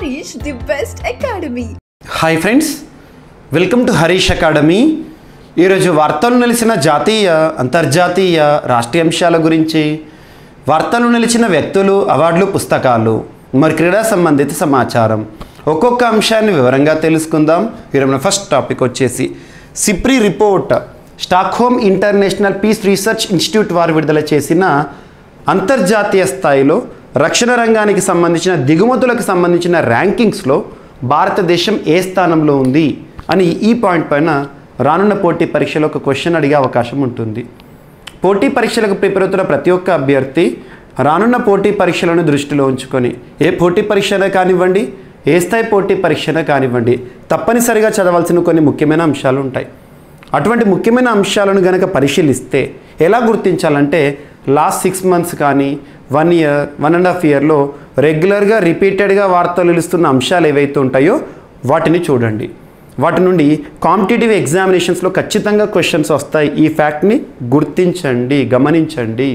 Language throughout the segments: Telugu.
Harish, the best academy. Hi friends welcome to Harish academy ఈరోజు వార్తలు నిలిచిన జాతీయ అంతర్జాతీయ రాష్ట్రీయ అంశాల గురించి వార్తలు నిలిచిన వ్యక్తులు అవార్డులు పుస్తకాలు మరి క్రీడా సంబంధిత సమాచారం ఒక్కొక్క అంశాన్ని వివరంగా తెలుసుకుందాం ఈరోజు మన ఫస్ట్ టాపిక్ వచ్చేసి SIPRI report Stockholm International Peace Research Institute వారు విడుదల చేసిన అంతర్జాతీయ స్థాయిలో రక్షణ రంగానికి సంబంధించిన దిగుమతులకు సంబంధించిన ర్యాంకింగ్స్లో భారతదేశం ఏ స్థానంలో ఉంది అని ఈ పాయింట్ పైన రానున్న పోటీ పరీక్షలో ఒక క్వశ్చన్ అడిగే అవకాశం ఉంటుంది పోటీ పరీక్షలకు ప్రిపేర్ అవుతున్న ప్రతి ఒక్క అభ్యర్థి రానున్న పోటీ పరీక్షలను దృష్టిలో ఉంచుకొని ఏ పోటీ పరీక్షనే కానివ్వండి ఏ స్థాయి పోటీ పరీక్షనే కానివ్వండి తప్పనిసరిగా చదవాల్సిన కొన్ని ముఖ్యమైన అంశాలు ఉంటాయి అటువంటి ముఖ్యమైన అంశాలను గనక పరిశీలిస్తే ఎలా గుర్తించాలంటే లాస్ట్ సిక్స్ మంత్స్ కానీ one year one and half ఇయర్లో రెగ్యులర్గా రిపీటెడ్గా వార్తలు నిలుస్తున్న అంశాలు ఏవైతే ఉంటాయో వాటిని చూడండి వాటి నుండి కాంపిటేటివ్ ఎగ్జామినేషన్స్లో ఖచ్చితంగా క్వశ్చన్స్ వస్తాయి ఈ ఫ్యాక్ట్ని గుర్తించండి గమనించండి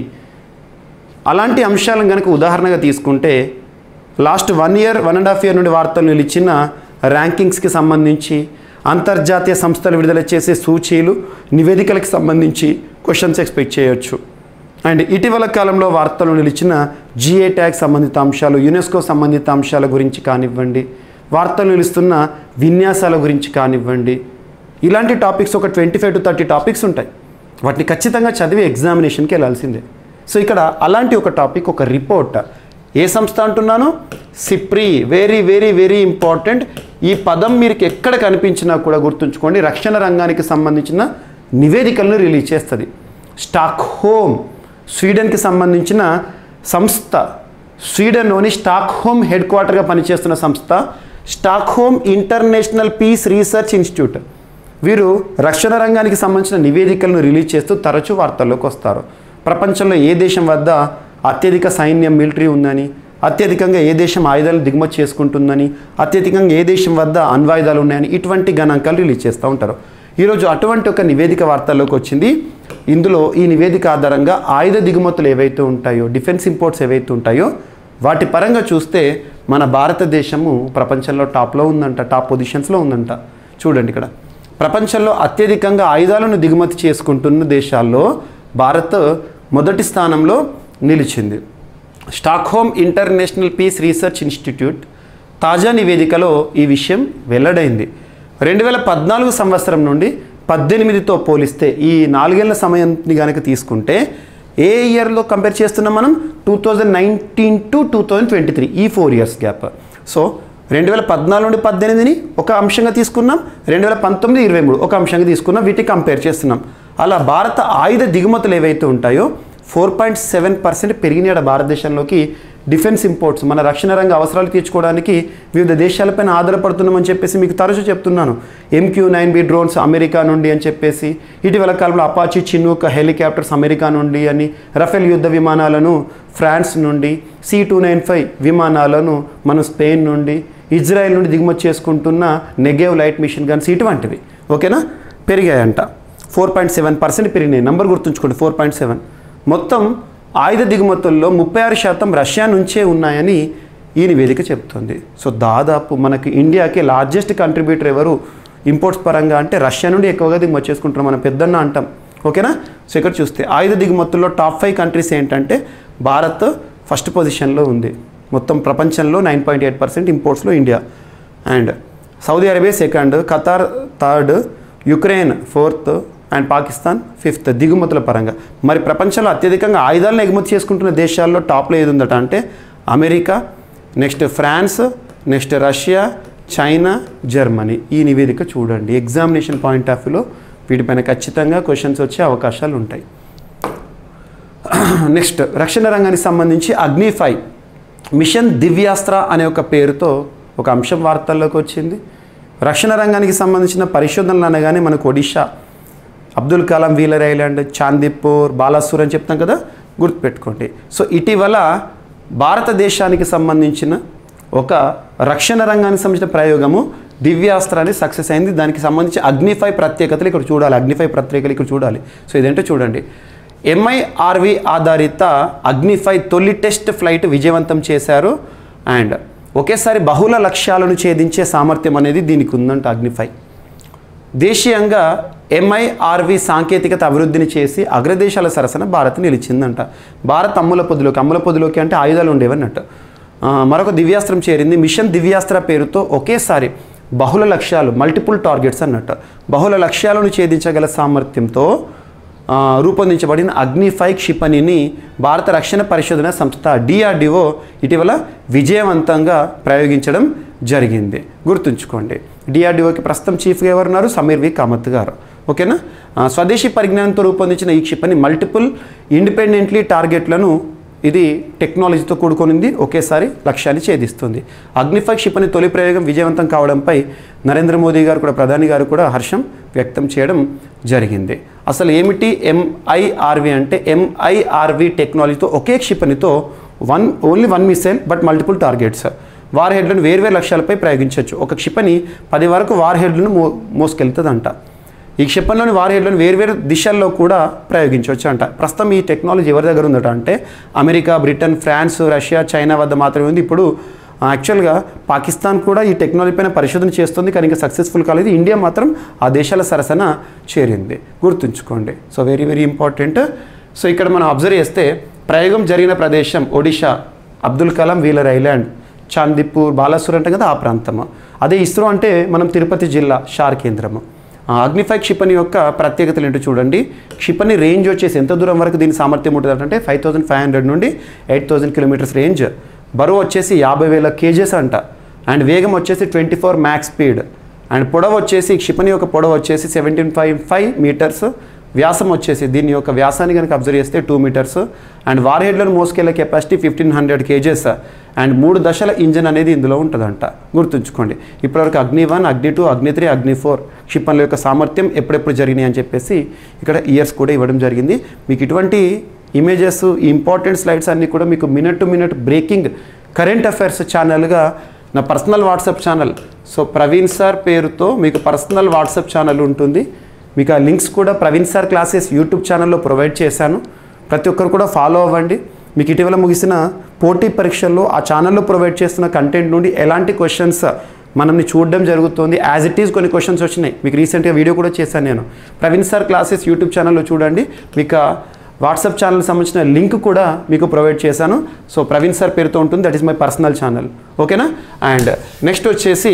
అలాంటి అంశాలను కనుక ఉదాహరణగా తీసుకుంటే last one year one and half year నుండి వార్తలు నిలిచిన ర్యాంకింగ్స్కి సంబంధించి అంతర్జాతీయ సంస్థలు విడుదల చేసే సూచీలు నివేదికలకు సంబంధించి క్వశ్చన్స్ ఎక్స్పెక్ట్ చేయొచ్చు అండ్ ఇటీవల కాలంలో వార్తలు నిలిచిన జిఏ ట్యాగ్ సంబంధిత అంశాలు యునెస్కో సంబంధిత అంశాల గురించి కానివ్వండి వార్తలు నిలుస్తున్న విన్యాసాల గురించి కానివ్వండి ఇలాంటి టాపిక్స్ ఒక twenty five to thirty topics ఉంటాయి వాటిని ఖచ్చితంగా చదివి ఎగ్జామినేషన్కి వెళ్ళాల్సిందే సో ఇక్కడ అలాంటి ఒక టాపిక్ ఒక రిపోర్ట్ ఏ సంస్థ అంటున్నాను SIPRI very very very important ఈ పదం మీరు ఎక్కడ కనిపించినా కూడా గుర్తుంచుకోండి రక్షణ రంగానికి సంబంధించిన నివేదికలను రిలీజ్ చేస్తుంది స్టాక్ హోమ్ స్వీడన్కి సంబంధించిన సంస్థ స్వీడన్లోని స్టాక్ హోమ్ హెడ్ క్వార్టర్గా పనిచేస్తున్న సంస్థ Stockholm International Peace Research Institute వీరు రక్షణ రంగానికి సంబంధించిన నివేదికలను రిలీజ్ చేస్తూ తరచూ వార్తల్లోకి వస్తారు ప్రపంచంలో ఏ దేశం వద్ద అత్యధిక సైన్యం మిలిటరీ ఉందని అత్యధికంగా ఏ దేశం ఆయుధాలు దిగుమతి చేసుకుంటుందని అత్యధికంగా ఏ దేశం వద్ద అణ్వాయుధాలు ఉన్నాయని ఇటువంటి గణాంకాలు రిలీజ్ చేస్తూ ఉంటారు ఈరోజు అటువంటి ఒక నివేదిక వార్తల్లోకి వచ్చింది ఇందులో ఈ నివేదిక ఆధారంగా ఆయుధ దిగుమతులు ఏవైతే ఉంటాయో డిఫెన్స్ ఇంపోర్ట్స్ ఏవైతే ఉంటాయో వాటి పరంగా చూస్తే మన భారతదేశము ప్రపంచంలో టాప్లో ఉందంట టాప్ పొజిషన్స్లో ఉందంట చూడండి ఇక్కడ ప్రపంచంలో అత్యధికంగా ఆయుధాలను దిగుమతి చేసుకుంటున్న దేశాల్లో భారత్ మొదటి స్థానంలో నిలిచింది Stockholm International Peace Research Institute తాజా నివేదికలో ఈ విషయం వెల్లడైంది రెండు వేల పద్నాలుగు సంవత్సరం నుండి పద్దెనిమిదితో పోలిస్తే ఈ నాలుగేళ్ల సమయాన్ని కనుక తీసుకుంటే ఏ ఇయర్లో కంపేర్ చేస్తున్నాం మనం two thousand nineteen to two thousand twenty three ఈ ఫోర్ ఇయర్స్ గ్యాప్ సో రెండు వేల పద్నాలుగు నుండి పద్దెనిమిదిని ఒక అంశంగా తీసుకున్నాం రెండు వేల పంతొమ్మిది ఇరవై మూడు ఒక అంశంగా తీసుకున్నాం వీటిని కంపేర్ చేస్తున్నాం అలా భారత ఆయుధ దిగుమతులు ఏవైతే ఉంటాయో ఫోర్ పాయింట్ సెవెన్ పర్సెంట్ పెరిగినాడు భారతదేశంలోకి డిఫెన్స్ ఇంపోర్ట్స్ మన రక్షణ రంగ అవసరాలు తీర్చుకోవడానికి వివిధ దేశాలపైన ఆధారపడుతున్నామని చెప్పేసి మీకు తరచు చెప్తున్నాను MQ nine B drones America నుండి అని చెప్పేసి ఇటీవల కాలంలో అపాచీ చిన్నూక్ హెలికాప్టర్స్ అమెరికా నుండి అని రఫేల్ యుద్ధ విమానాలను ఫ్రాన్స్ నుండి సి టూ నైన్ ఫైవ్ విమానాలను మనం స్పెయిన్ నుండి ఇజ్రాయెల్ నుండి దిగుమతి చేసుకుంటున్న నెగేవ్ లైట్ మిషన్ గన్స్ ఇటువంటివి ఓకేనా పెరిగాయంట ఫోర్ పాయింట్ సెవెన్ పర్సెంట్ పెరిగినాయి నంబర్ గుర్తుంచుకోండి ఫోర్ పాయింట్ సెవెన్ మొత్తం ఆయుధ దిగుమతుల్లో ముప్పై ఆరు శాతం రష్యా నుంచే ఉన్నాయని ఈ నివేదిక చెప్తుంది సో దాదాపు మనకి ఇండియాకి లార్జెస్ట్ కంట్రిబ్యూటర్ ఎవరు ఇంపోర్ట్స్ పరంగా అంటే రష్యా నుండి ఎక్కువగా దిగుమతి చేసుకుంటున్నాం మనం పెద్దన్న అంటాం ఓకేనా సో ఇక్కడ చూస్తే ఆయుధ దిగుమతుల్లో టాప్ ఫైవ్ కంట్రీస్ ఏంటంటే భారత్ ఫస్ట్ పొజిషన్లో ఉంది మొత్తం ప్రపంచంలో నైన్ పాయింట్ ఎయిట్ పర్సెంట్ ఇంపోర్ట్స్లో India and Saudi Arabia second Qatar third Ukraine fourth and Pakistan fifth దిగుమతుల పరంగా మరి ప్రపంచంలో అత్యధికంగా ఆయుధాలను ఎగుమతి చేసుకుంటున్న దేశాల్లో టాప్లో ఏది ఉందట అంటే America next France next Russia China Germany ఈ నివేదిక చూడండి ఎగ్జామినేషన్ పాయింట్ ఆఫ్ వ్యూలో వీటిపైన ఖచ్చితంగా క్వశ్చన్స్ వచ్చే అవకాశాలు ఉంటాయి నెక్స్ట్ రక్షణ రంగానికి సంబంధించి అగ్ని ఫైవ్ మిషన్ దివ్యాస్త్ర అనే ఒక పేరుతో ఒక అంశం వార్తల్లోకి వచ్చింది రక్షణ రంగానికి సంబంధించిన పరిశోధనలు అనగానే మనకు ఒడిషా అబ్దుల్ కలాం వీలర్ ఐలాండ్ చాందీపూర్ బాలాసూర్ అని చెప్తాం కదా గుర్తుపెట్టుకోండి సో ఇటీవల భారతదేశానికి సంబంధించిన ఒక రక్షణ రంగానికి సంబంధించిన ప్రయోగము దివ్యాస్త్రాన్ని సక్సెస్ అయింది దానికి సంబంధించి అగ్నిఫై ప్రత్యేకతలు ఇక్కడ చూడాలి అగ్నిఫై ప్రత్యేకతలు ఇక్కడ చూడాలి సో ఇదేంటో చూడండి ఎంఐఆర్వి ఆధారిత అగ్నిఫై తొలి టెస్ట్ ఫ్లైట్ విజయవంతం చేశారు అండ్ ఒకేసారి బహుళ లక్ష్యాలను ఛేదించే సామర్థ్యం అనేది దీనికి ఉందంట అగ్నిఫై దేశీయంగా ఎంఐఆర్వి సాంకేతికత అభివృద్ధిని చేసి అగ్రదేశాల సరసన భారత్ నిలిచిందంట భారత్ అమ్ముల పొద్దులోకి అమ్ముల పొద్దులోకి అంటే ఆయుధాలు ఉండేవన్నట్టు ఆ, మరొక దివ్యాస్త్రం చేరింది మిషన్ దివ్యాస్త్ర పేరుతో ఒకేసారి బహుళ లక్ష్యాలు మల్టిపుల్ టార్గెట్స్ అన్నట్టు బహుళ లక్ష్యాలను ఛేదించగల సామర్థ్యంతో ఆ, రూపొందించబడిన అగ్నిఫై క్షిపణిని భారత రక్షణ పరిశోధన సంస్థ డిఆర్డిఓ ఇటీవల విజయవంతంగా ప్రయోగించడం జరిగింది గుర్తుంచుకోండి డిఆర్డిఓకి ప్రస్తుతం చీఫ్గా ఎవరున్నారు సమీర్ వి కామత్ గారు ఓకేనా ఆ, స్వదేశీ పరిజ్ఞానంతో రూపొందించిన ఈ క్షిపణి మల్టిపుల్ ఇండిపెండెంట్లీ టార్గెట్లను ఇది టెక్నాలజీతో కూడుకొనింది ఒకేసారి లక్ష్యాన్ని ఛేదిస్తుంది అగ్నిఫై క్షిపణి తొలి ప్రయోగం విజయవంతం కావడంపై నరేంద్ర మోదీ గారు కూడా ప్రధాని గారు కూడా హర్షం వ్యక్తం చేయడం జరిగింది అసలు ఏమిటి ఎంఐఆర్వి అంటే ఎంఐఆర్వి టెక్నాలజీతో ఒకే క్షిపణితో one only one missile but multiple targets వార్ హెడ్లను వేర్వేరు లక్ష్యాలపై ప్రయోగించవచ్చు ఒక క్షిపణి పది వరకు వార్ హెడ్లను మో మోసుకెళ్తుందంట ఈ క్షిపణిలోని వార్ హెడ్లను వేర్వేరు దిశల్లో కూడా ప్రయోగించవచ్చు అంట ప్రస్తుతం ఈ టెక్నాలజీ ఎవరి దగ్గర ఉందట అంటే America Britain France Russia China వద్ద మాత్రమే ఉంది ఇప్పుడు యాక్చువల్గా పాకిస్తాన్ కూడా ఈ టెక్నాలజీ పైన పరిశోధన చేస్తుంది కానీ ఇంకా సక్సెస్ఫుల్ కాలేదు ఇండియా మాత్రం ఆ దేశాల సరసన చేరింది గుర్తుంచుకోండి so very very important so ఇక్కడ మనం అబ్జర్వ్ చేస్తే ప్రయోగం జరిగిన ప్రదేశం ఒడిషా అబ్దుల్ కలాం వీలర్ ఐలాండ్ చాందిపూర్ బాలాసూర్ అంటే కదా ఆ ప్రాంతము అదే ఇస్రో అంటే మనం తిరుపతి జిల్లా షార్ కేంద్రము ఆ అగ్నిఫై క్షిపణి యొక్క ప్రత్యేకతలు ఏంటో చూడండి క్షిపణి రేంజ్ వచ్చేసి ఎంత దూరం వరకు దీని సామర్థ్యం ఉంటుంది అంటే ఫైవ్ థౌసండ్ ఫైవ్ హండ్రెడ్ నుండి ఎయిట్ థౌసండ్ కిలోమీటర్స్ రేంజ్ బరువు వచ్చేసి యాభై వేల కేజెస్ అంట అండ్ వేగం వచ్చేసి twenty four Mach speed and పొడవు వచ్చేసి ఈ క్షిపణి యొక్క పొడవు వచ్చేసి సెవెంటీన్ ఫైవ్ ఫైవ్ మీటర్స్ వ్యాసం వచ్చేసి దీని యొక్క వ్యాసాన్ని కనుక అబ్జర్వ్ చేస్తే టూ మీటర్స్ అండ్ వార్ హెడ్లను మోసుకెళ్లే capacity fifteen hundred kgs and మూడు దశల ఇంజన్ అనేది ఇందులో ఉంటుందంట గుర్తుంచుకోండి ఇప్పటివరకు అగ్ని వన్ అగ్ని టూ అగ్ని త్రీ అగ్ని ఫోర్ క్షిపణుల యొక్క సామర్థ్యం ఎప్పుడెప్పుడు జరిగినాయి అని చెప్పేసి ఇక్కడ ఇయర్స్ కూడా ఇవ్వడం జరిగింది మీకు ఇటువంటి ఇమేజెస్ ఇంపార్టెంట్ స్లైడ్స్ అన్నీ కూడా మీకు minute to minute breaking current affairs ఛానల్గా నా personal WhatsApp channel so Praveen sir పేరుతో మీకు పర్సనల్ వాట్సాప్ ఛానల్ ఉంటుంది మీకు ఆ లింక్స్ కూడా ప్రవీణ్ సార్ క్లాసెస్ యూట్యూబ్ ఛానల్లో ప్రొవైడ్ చేశాను ప్రతి ఒక్కరు కూడా ఫాలో అవ్వండి మీకు ఇటీవల ముగిసిన పోటీ పరీక్షల్లో ఆ ఛానల్లో ప్రొవైడ్ చేస్తున్న కంటెంట్ నుండి ఎలాంటి క్వశ్చన్స్ మనల్ని చూడడం జరుగుతుంది యాజ్ ఇట్ ఈస్ కొన్ని క్వశ్చన్స్ వచ్చినాయి మీకు రీసెంట్గా వీడియో కూడా చేశాను నేను ప్రవీణ్ సార్ క్లాసెస్ యూట్యూబ్ ఛానల్లో చూడండి మీకు ఆ వాట్సాప్ ఛానల్ సంబంధించిన లింక్ కూడా మీకు ప్రొవైడ్ చేశాను సో ప్రవీణ్ సార్ పేరుతో ఉంటుంది that is my personal channel ఓకేనా అండ్ నెక్స్ట్ వచ్చేసి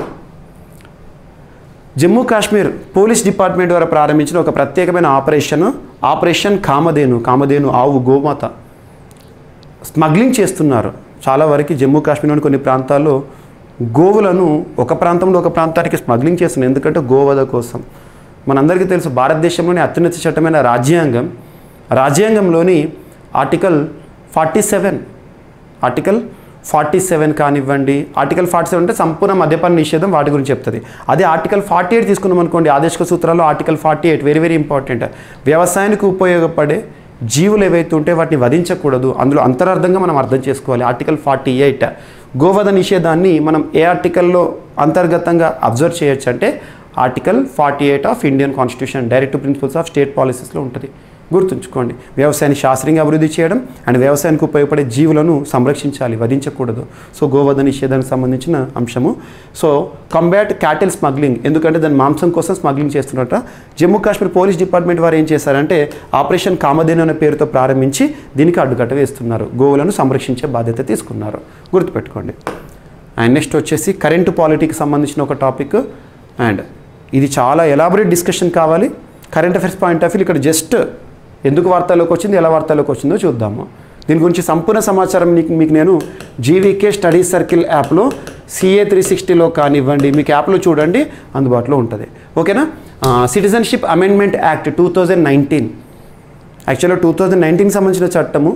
జమ్మూ కాశ్మీర్ పోలీస్ డిపార్ట్మెంట్ ద్వారా ప్రారంభించిన ఒక ప్రత్యేకమైన ఆపరేషన్ ఆపరేషన్ కామధేను కామధేను ఆవు గోమాత స్మగ్లింగ్ చేస్తున్నారు చాలా వరకు జమ్మూ కాశ్మీర్లోని కొన్ని ప్రాంతాల్లో గోవులను ఒక ప్రాంతంలో ఒక ప్రాంతానికి స్మగ్లింగ్ చేస్తున్నారు ఎందుకంటే గోవధ కోసం మనందరికీ తెలుసు భారతదేశంలోని అత్యున్నత చట్టమైన రాజ్యాంగం రాజ్యాంగంలోని article forty seven article forty seven కానివ్వండి ఆర్టికల్ ఫార్టీ సెవెన్ అంటే సంపూర్ణ మద్యపాన నిషేధం వాటి గురించి చెప్తుంది అదే ఆర్టికల్ ఫార్టీ ఎయిట్ తీసుకున్నాం అనుకోండి ఆదేశిక సూత్రాల్లో article forty eight very very important వ్యవసాయానికి ఉపయోగపడే జీవులు ఏవైతే ఉంటే వాటిని వధించకూడదు అందులో అంతరార్థంగా మనం అర్థం చేసుకోవాలి ఆర్టికల్ ఫార్టీ ఎయిట్ గోవధ నిషేధాన్ని మనం ఏ ఆర్టికల్లో అంతర్గతంగా అబ్జర్వ్ చేయొచ్చు అంటే article forty eight of Indian constitution direct principles of state పాలసీస్లో ఉంటుంది గుర్తుంచుకోండి వ్యవసాయాన్ని శాస్త్రీయంగా అభివృద్ధి చేయడం అండ్ వ్యవసాయానికి ఉపయోగపడే జీవులను సంరక్షించాలి వధించకూడదు సో గోవధ నిషేధానికి సంబంధించిన అంశము సో కంబాట్ క్యాటిల్ స్మగ్లింగ్ ఎందుకంటే దాని మాంసం కోసం స్మగ్లింగ్ చేస్తున్నట్ట జమ్మూ కాశ్మీర్ పోలీస్ డిపార్ట్మెంట్ వారు ఏం చేశారంటే ఆపరేషన్ కామధేను అనే పేరుతో ప్రారంభించి దీనికి అడ్డుకట్ట వేస్తున్నారు గోవులను సంరక్షించే బాధ్యత తీసుకున్నారు గుర్తుపెట్టుకోండి అండ్ నెక్స్ట్ వచ్చేసి కరెంటు పాలిటీకి సంబంధించిన ఒక టాపిక్ అండ్ ఇది చాలా ఎలాబొరేట్ డిస్కషన్ కావాలి current affairs point of view ఇక్కడ జస్ట్ ఎందుకు వార్తల్లోకి వచ్చింది ఎలా వార్తల్లోకి వచ్చిందో చూద్దాము దీని గురించి సంపూర్ణ సమాచారం మీకు మీకు నేను జీవీకే స్టడీ సర్కిల్ యాప్లో సిఏ త్రీ సిక్స్టీలో కానివ్వండి మీకు యాప్లో చూడండి అందుబాటులో ఉంటుంది ఓకేనా citizenship amendment act two thousand nineteen యాక్చువల్గా టూ థౌజండ్ నైన్టీన్కి సంబంధించిన చట్టము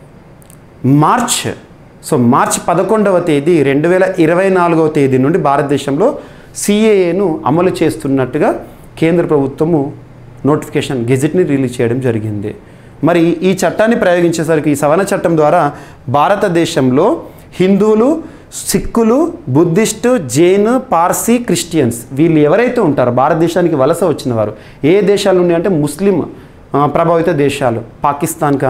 మార్చ్ సో మార్చ్ పదకొండవ తేదీ రెండు వేల ఇరవై నాలుగవ తేదీ నుండి భారతదేశంలో సిఏఏను అమలు చేస్తున్నట్టుగా కేంద్ర ప్రభుత్వము నోటిఫికేషన్ గెజిట్ని రిలీజ్ చేయడం జరిగింది మరి ఈ చట్టాన్ని ప్రయోగించేసరికి ఈ సవరణ చట్టం ద్వారా భారతదేశంలో హిందువులు సిక్కులు బుద్ధిస్టు జైన్ పార్సీ క్రిస్టియన్స్ వీళ్ళు ఎవరైతే ఉంటారో భారతదేశానికి వలస వచ్చిన వారు ఏ దేశాల నుండి అంటే ముస్లిం ఆ, ప్రభావిత దేశాలు పాకిస్తాన్ కానీ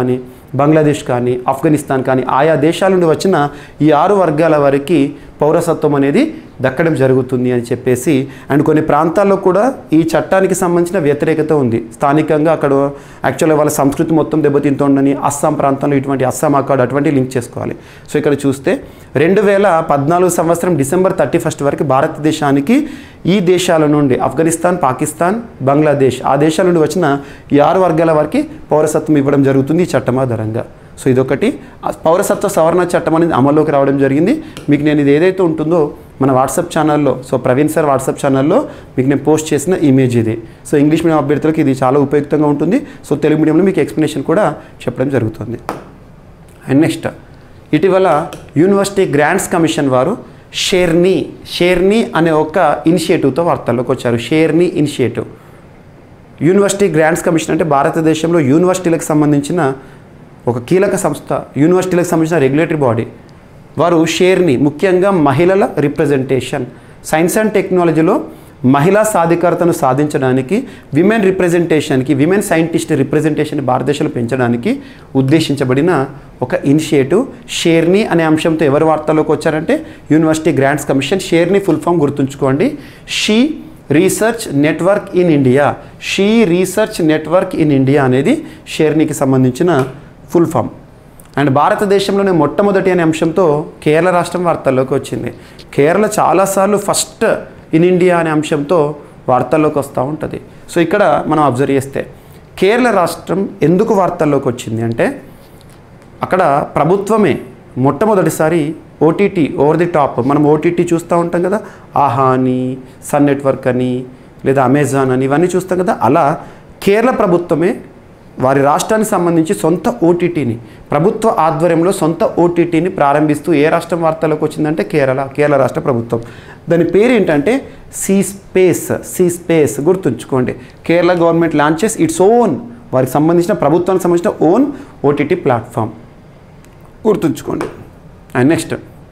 బంగ్లాదేశ్ కానీ ఆఫ్ఘనిస్తాన్ కానీ ఆయా దేశాల నుండి వచ్చిన ఈ ఆరు వర్గాల వారికి పౌరసత్వం అనేది దక్కడం జరుగుతుంది అని చెప్పేసి అండ్ కొన్ని ప్రాంతాల్లో కూడా ఈ చట్టానికి సంబంధించిన వ్యతిరేకత ఉంది స్థానికంగా అక్కడ యాక్చువల్గా వాళ్ళ సంస్కృతి మొత్తం దెబ్బతింటుందని అస్సాం ప్రాంతంలో ఇటువంటి అస్సాం అకార్డు అటువంటి లింక్ చేసుకోవాలి సో ఇక్కడ చూస్తే రెండు వేల పద్నాలుగు సంవత్సరం డిసెంబర్ థర్టీ ఫస్ట్ వరకు భారతదేశానికి ఈ దేశాల నుండి ఆఫ్ఘనిస్తాన్ పాకిస్తాన్ బంగ్లాదేశ్ ఆ దేశాల నుండి వచ్చిన ఈ ఆరు వర్గాల వారికి పౌరసత్వం ఇవ్వడం జరుగుతుంది ఈ చట్టం ఆధారంగా సో ఇదొకటి ఆ పౌరసత్వ సవరణ చట్టం అనేది అమల్లోకి రావడం జరిగింది మీకు నేను ఇది ఏదైతే ఉంటుందో మన వాట్సాప్ ఛానల్లో సో ప్రవీణ్ సార్ వాట్సాప్ ఛానల్లో మీకు నేను పోస్ట్ చేసిన ఇమేజ్ ఇది సో ఇంగ్లీష్ మీడియం అభ్యర్థులకు ఇది చాలా ఉపయుక్తంగా ఉంటుంది సో తెలుగు మీడియంలో మీకు ఎక్స్ప్లెనేషన్ కూడా చెప్పడం జరుగుతుంది అండ్ నెక్స్ట్ ఇటీవల యూనివర్సిటీ గ్రాంట్స్ కమిషన్ వారు షేర్నీ షేర్నీ అనే ఒక ఇనిషియేటివ్తో వార్తల్లోకి వచ్చారు SheRNI initiative university grants commission అంటే భారతదేశంలో యూనివర్సిటీలకు సంబంధించిన ఒక కీలక సంస్థ యూనివర్సిటీలకు సంబంధించిన రెగ్యులేటరీ బాడీ వారు షేర్ని ముఖ్యంగా మహిళల రిప్రజెంటేషన్ సైన్స్ అండ్ టెక్నాలజీలో మహిళా సాధికారతను సాధించడానికి విమెన్ రిప్రజెంటేషన్కి విమెన్ సైంటిస్ట్ రిప్రజెంటేషన్ భారతదేశంలో పెంచడానికి ఉద్దేశించబడిన ఒక ఇనిషియేటివ్ షేర్ని అనే అంశంతో ఎవరు వార్తల్లోకి వచ్చారంటే university grants commission SheRNI full form గుర్తుంచుకోండి she research network in India she research network in India అనేది షేర్నీకి సంబంధించిన ఫుల్ ఫామ్ అండ్ భారతదేశంలోనే మొట్టమొదటి అనే అంశంతో కేరళ రాష్ట్రం వార్తల్లోకి వచ్చింది కేరళ చాలాసార్లు ఫస్ట్ ఇన్ ఇండియా అనే అంశంతో వార్తల్లోకి వస్తూ ఉంటుంది సో ఇక్కడ మనం అబ్జర్వ్ చేస్తే కేరళ రాష్ట్రం ఎందుకు వార్తల్లోకి వచ్చింది అంటే అక్కడ ప్రభుత్వమే మొట్టమొదటిసారి ఓటీటీ ఓవర్ ది టాప్ మనం ఓటీటీ చూస్తూ ఉంటాం కదా ఆహా అని సన్ నెట్వర్క్ అని లేదా అమెజాన్ అని ఇవన్నీ చూస్తాం కదా అలా కేరళ ప్రభుత్వమే వారి రాష్ట్రానికి సంబంధించి సొంత ఓటీటీని ప్రభుత్వ ఆధ్వర్యంలో సొంత ఓటీటీని ప్రారంభిస్తూ ఏ రాష్ట్రం వార్తలోకి వచ్చిందంటే కేరళ కేరళ రాష్ట్ర ప్రభుత్వం దాని పేరు ఏంటంటే సీ స్పేస్ సీ స్పేస్ గుర్తుంచుకోండి Kerala government launches its own వారికి సంబంధించిన ప్రభుత్వానికి సంబంధించిన ఓన్ ఓటీటీ ప్లాట్ఫామ్ గుర్తుంచుకోండి అండ్ నెక్స్ట్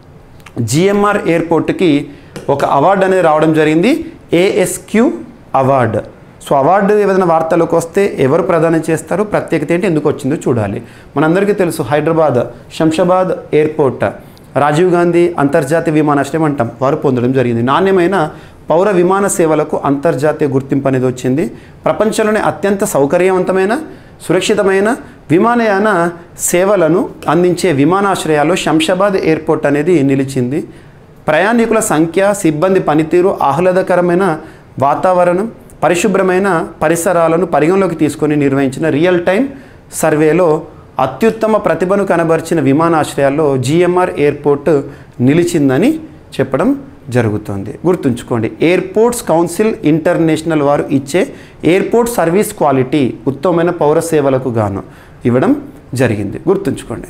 జిఎంఆర్ ఎయిర్పోర్ట్కి ఒక అవార్డు అనేది రావడం జరిగింది ఏఎస్క్యూ అవార్డు సో అవార్డు ఏదైనా వార్తలోకి వస్తే ఎవరు ప్రదానం చేస్తారు ప్రత్యేకత ఏంటి ఎందుకు వచ్చిందో చూడాలి మనందరికీ తెలుసు హైదరాబాద్ శంషాబాద్ ఎయిర్పోర్ట్ రాజీవ్ గాంధీ అంతర్జాతీయ విమానాశ్రయం అంటాం వారు పొందడం జరిగింది నాణ్యమైన పౌర విమాన సేవలకు అంతర్జాతీయ గుర్తింపు అనేది వచ్చింది ప్రపంచంలోనే అత్యంత సౌకర్యవంతమైన సురక్షితమైన విమానయాన సేవలను అందించే విమానాశ్రయాల్లో శంషాబాద్ ఎయిర్పోర్ట్ అనేది నిలిచింది ప్రయాణికుల సంఖ్య సిబ్బంది పనితీరు ఆహ్లాదకరమైన వాతావరణం పరిశుభ్రమైన పరిసరాలను పరిగణలోకి తీసుకొని నిర్వహించిన రియల్ టైం సర్వేలో అత్యుత్తమ ప్రతిభను కనబరిచిన విమానాశ్రయాల్లో జిఎంఆర్ ఎయిర్పోర్ట్ నిలిచిందని చెప్పడం జరుగుతుంది గుర్తుంచుకోండి ఎయిర్పోర్ట్స్ కౌన్సిల్ ఇంటర్నేషనల్ వారు ఇచ్చే ఎయిర్పోర్ట్ సర్వీస్ క్వాలిటీ ఉత్తమమైన పౌర సేవలకు గాను ఇవ్వడం జరిగింది గుర్తుంచుకోండి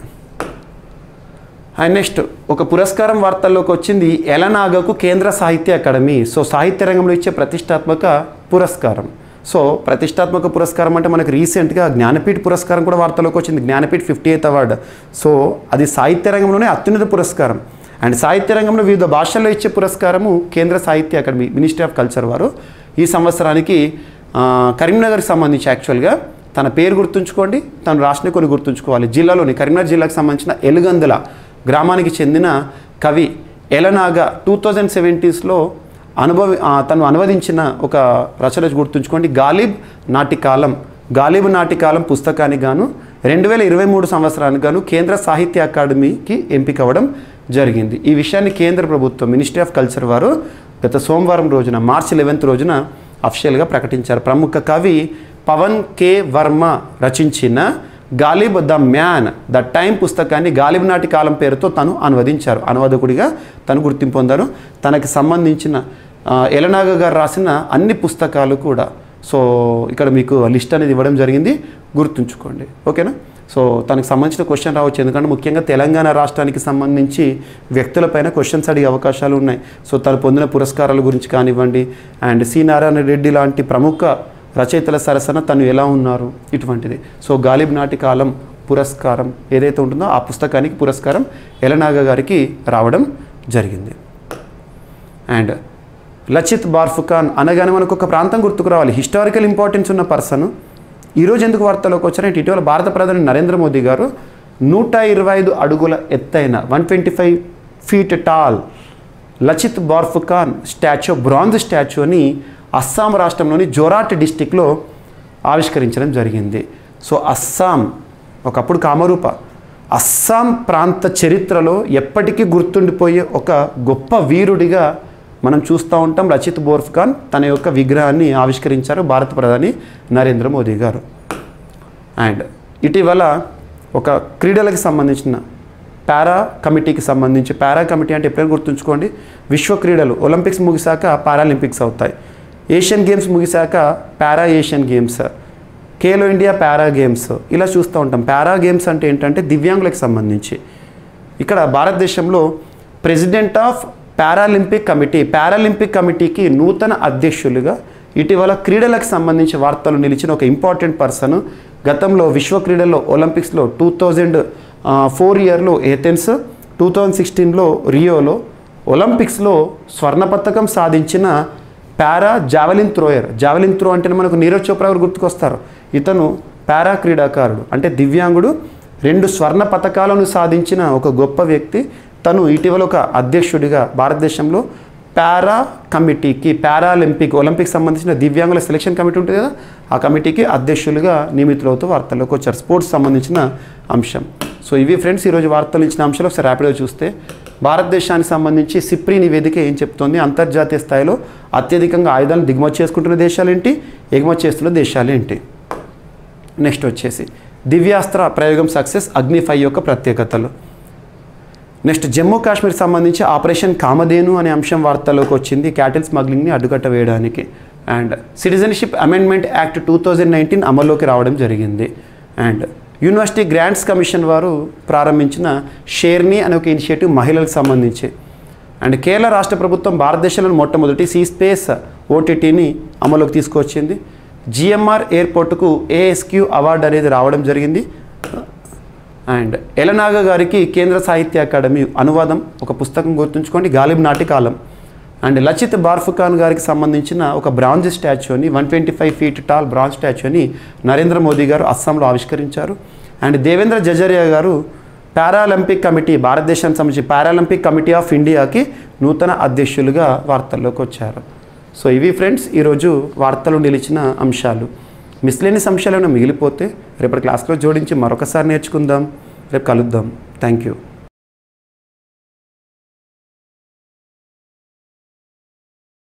అండ్ నెక్స్ట్ ఒక పురస్కారం వార్తల్లోకి వచ్చింది ఎలనాగకు కేంద్ర సాహిత్య అకాడమీ సో సాహిత్య రంగంలో ఇచ్చే ప్రతిష్టాత్మక పురస్కారం సో ప్రతిష్టాత్మక పురస్కారం అంటే మనకు రీసెంట్గా జ్ఞానపీఠ పురస్కారం కూడా వార్తలోకి వచ్చింది Jnanpith fifty eighth award so అది సాహిత్య రంగంలోనే అత్యున్నత పురస్కారం అండ్ సాహిత్య రంగంలో వివిధ భాషల్లో ఇచ్చే పురస్కారము కేంద్ర సాహిత్య అకాడమీ మినిస్ట్రీ ఆఫ్ కల్చర్ వారు ఈ సంవత్సరానికి ఆ, కరీంనగర్కి సంబంధించి యాక్చువల్గా తన పేరు గుర్తుంచుకోండి తను రాసిన కొన్ని గుర్తుంచుకోవాలి జిల్లాలోని కరీంనగర్ జిల్లాకు సంబంధించిన ఎలుగందుల గ్రామానికి చెందిన కవి ఎలనాగా టూ థౌజండ్ సెవెంటీస్లో అనుభవి ఆ, తను అనువదించిన ఒక రచన గుర్తుంచుకోండి గాలిబ్ నాటికాలం గాలిబ్ నాటికాలం పుస్తకానికి గాను రెండు వేల ఇరవై మూడు సంవత్సరానికి గాను కేంద్ర సాహిత్య అకాడమీకి ఎంపిక అవ్వడం జరిగింది ఈ విషయాన్ని కేంద్ర ప్రభుత్వం మినిస్ట్రీ ఆఫ్ కల్చర్ వారు గత సోమవారం రోజున మార్చి లెవెన్త్ రోజున అఫిషియల్గా ప్రకటించారు ప్రముఖ కవి పవన్ కే వర్మ రచించిన Ghalib the man the time పుస్తకాన్ని గాలిబ్ నాటి కాలం పేరుతో తను అనువదించారు అనువాదకుడిగా తను గుర్తింపు పొందారు తనకి సంబంధించిన ఆ, ఎలనాగ గారు రాసిన అన్ని పుస్తకాలు కూడా సో ఇక్కడ మీకు లిస్ట్ అనేది ఇవ్వడం జరిగింది గుర్తుంచుకోండి ఓకేనా సో తనకు సంబంధించిన క్వశ్చన్ రావచ్చు ఎందుకంటే ముఖ్యంగా తెలంగాణ రాష్ట్రానికి సంబంధించి వ్యక్తులపైన క్వశ్చన్స్ అడిగే అవకాశాలు ఉన్నాయి సో తను పొందిన పురస్కారాల గురించి కానివ్వండి అండ్ సి నారాయణ రెడ్డి లాంటి ప్రముఖ రచయితల సరసన తను ఎలా ఉన్నారు ఇటువంటిది సో గాలిబ్ నాటి కాలం పురస్కారం ఏదైతే ఉంటుందో ఆ పుస్తకానికి పురస్కారం ఎలనాగ గారికి రావడం జరిగింది అండ్ లచిత్ బార్ఫుఖాన్ అనగానే మనకు ఒక ప్రాంతం గుర్తుకు రావాలి హిస్టారికల్ ఇంపార్టెన్స్ ఉన్న పర్సన్ ఈరోజు ఎందుకు వార్తలోకి వచ్చారంటే ఇటీవల భారత ప్రధాని నరేంద్ర మోదీ గారు నూట ఇరవై ఐదు అడుగుల ఎత్తైన one twenty five feet tall Lachit Barphukan statue bronze స్టాచ్యూని అస్సాం రాష్ట్రంలోని జోరాట్ డిస్టిక్లో ఆవిష్కరించడం జరిగింది సో అస్సాం ఒకప్పుడు కామరూప అస్సాం ప్రాంత చరిత్రలో ఎప్పటికీ గుర్తుండిపోయే ఒక గొప్ప వీరుడిగా మనం చూస్తూ ఉంటాం రచిత్ బోర్ఫ్ఖాన్ తన యొక్క విగ్రహాన్ని ఆవిష్కరించారు భారత ప్రధాని నరేంద్ర మోదీ గారు అండ్ ఇటీవల ఒక క్రీడలకు సంబంధించిన పారా కమిటీకి సంబంధించి పారా కమిటీ అంటే ఎప్పుడైనా గుర్తుంచుకోండి విశ్వ క్రీడలు ఒలింపిక్స్ ముగిశాక పారాలింపిక్స్ అవుతాయి ఏషియన్ గేమ్స్ ముగిశాక para Asian games Khelo India para games ఇలా చూస్తూ ఉంటాం పారా గేమ్స్ అంటే ఏంటంటే దివ్యాంగులకు సంబంధించి ఇక్కడ భారతదేశంలో president of Paralympic committee Paralympic కమిటీకి నూతన అధ్యక్షులుగా ఇటీవల క్రీడలకు సంబంధించి వార్తలు నిలిచిన ఒక ఇంపార్టెంట్ పర్సన్ గతంలో విశ్వ క్రీడల్లో ఒలింపిక్స్లో టూ థౌజండ్ ఫోర్ ఇయర్లో ఏథెన్స్ టూ థౌజండ్ సిక్స్టీన్లో రియోలో ఒలింపిక్స్లో స్వర్ణ పథకం సాధించిన para javelin thrower javelin throw అంటే మనకు నీరజ్ చోప్రా గారు గుర్తుకొస్తారు ఇతను పారా క్రీడాకారుడు అంటే దివ్యాంగుడు రెండు స్వర్ణ పథకాలను సాధించిన ఒక గొప్ప వ్యక్తి తను ఇటీవల ఒక అధ్యక్షుడిగా భారతదేశంలో పారా కమిటీకి పారాలింపిక్ ఒలింపిక్ సంబంధించిన దివ్యాంగుల సెలక్షన్ కమిటీ ఉంటుంది కదా ఆ కమిటీకి అధ్యక్షులుగా నియమితులవుతూ వార్తల్లోకి వచ్చారు స్పోర్ట్స్ సంబంధించిన అంశం సో ఇవి ఫ్రెండ్స్ ఈరోజు వార్తలు ఇచ్చిన అంశాలు ఒకసారి ర్యాపిడ్గా చూస్తే భారతదేశానికి సంబంధించి సిప్రీ నివేదిక ఏం చెప్తోంది అంతర్జాతీయ స్థాయిలో అత్యధికంగా ఆయుధాలను దిగుమతి చేసుకుంటున్న దేశాలేంటి ఎగుమతి చేస్తున్న దేశాలేంటి నెక్స్ట్ వచ్చేసి దివ్యాస్త్ర ప్రయోగం సక్సెస్ అగ్ని ఫైవ్ యొక్క ప్రత్యేకతలు నెక్స్ట్ జమ్మూ కాశ్మీర్ సంబంధించి ఆపరేషన్ కామధేను అనే అంశం వార్తల్లోకి వచ్చింది క్యాటిల్ స్మగ్లింగ్ని అడ్డుకట్ట వేయడానికి and citizenship amendment act two thousand nineteen అమల్లోకి రావడం జరిగింది అండ్ యూనివర్సిటీ గ్రాంట్స్ కమిషన్ వారు ప్రారంభించిన షేర్ని అనే ఒక ఇనిషియేటివ్ మహిళలకు సంబంధించి అండ్ కేరళ రాష్ట్ర ప్రభుత్వం భారతదేశంలోని మొట్టమొదటి సీ స్పేస్ ఓటీటీని అమలులోకి తీసుకొచ్చింది జిఎంఆర్ ఎయిర్పోర్టుకు ఏఎస్క్యూ అవార్డు అనేది రావడం జరిగింది అండ్ ఎలనాగ గారికి కేంద్ర సాహిత్య అకాడమీ అనువాదం ఒక పుస్తకం గుర్తుంచుకోండి గాలిబ్ నాటి కాలం అండ్ లచిత్ బార్ఫుఖాన్ గారికి సంబంధించిన ఒక బ్రాంజ్ స్టాచ్యూని one twenty five feet tall bronze స్టాచ్యూని నరేంద్ర మోదీ గారు అస్సాంలో ఆవిష్కరించారు అండ్ దేవేంద్ర జజరియా గారు పారాలింపిక్ కమిటీ భారతదేశానికి సంబంధించి పారాలింపిక్ కమిటీ ఆఫ్ ఇండియాకి నూతన అధ్యక్షులుగా వార్తల్లోకి వచ్చారు సో ఇవి ఫ్రెండ్స్ ఈరోజు వార్తలు నిలిచిన అంశాలు మిస్లేనియస్ అంశాలు ఏమైనా మిగిలిపోతే రేపటి క్లాస్లో జోడించి మరొకసారి నేర్చుకుందాం రేపు కలుద్దాం థ్యాంక్ యూ